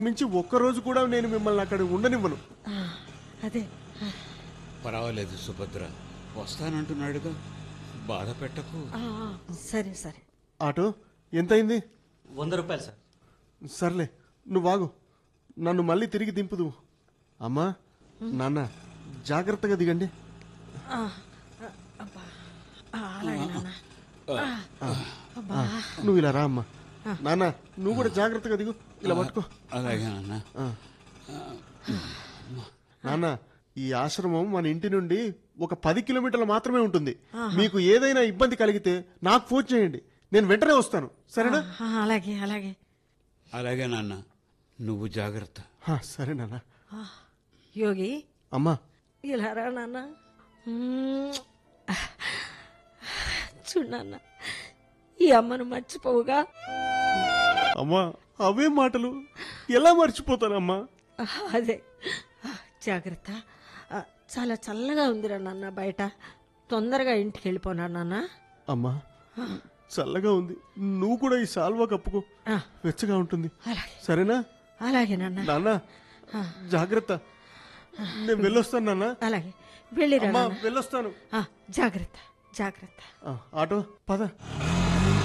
మించి ఒక్కరోజు కూడా నేను మిమ్మల్ని అక్కడ ఉండనివ్వను ఆ, అదే ఆ, పర్వాలేదు సుభద్ర వస్తానంటున్నాడుగా బాధ పెట్టకు ఆ, ఆ, సరే సరే ఆటో ఎంతయింది వంద రూపాయలు సార్ సర్లే నువ్వు ఆగు నన్ను మళ్ళీ తిరిగి దింపుదు అమ్మా నాన్న జాగ్రత్తగా దిగండి ఆ, ఆ, అబ్బా ఆ, అలాగే నాన్న అబ్బా నువ్వు ఇలా రా అమ్మా నాన్న నువ్వు కూడా జాగ్రత్తగా దిగు ఇలా పట్టుకో అలాగే నాన్న నాన్న ఈ ఆశ్రమం మన ఇంటి నుండి ఒక పది కిలోమీటర్లు మాత్రమే ఉంటుంది మీకు ఏదైనా ఇబ్బంది కలిగితే నాకు ఫోన్ చేయండి నేను వెంటనే వస్తాను సరేనా ఆ, అలాగే అలాగే అలాగే నాన్న నువ్వు జాగ్రత్త హా, సరే నాన్న ఆ, యోగి అమ్మా ఇలా రా నాన్న మ్మ్. చూడు నాన్న ఈ అమ్మను మర్చిపోవుగా అమ్మా అవే మాటలు ఎలా మర్చిపోతానమ్మా ఆ, అదే ఆ, జాగ్రత్త ఆ, చాలా చల్లగా ఉందిరా నాన్న బయట తొందరగా ఇంటికి వెళ్ళిపోనా నాన్న అమ్మా చల్లగా ఉంది నువ్వు కూడా ఈ సాల్వా కప్పుకో ఆ, వెచ్చగా ఉంటుంది అలాగే సరేనా అలాగే నాన్న నాన్న జాగ్రత్త నేను వెళ్ళొస్తాను నాన్న అలాగే వెళ్ళిరా అమ్మా నాన్న వెళ్ళొస్తాను ఆ, జాగ్రత్త జాగ్రత్త ఆ, ఆటో పద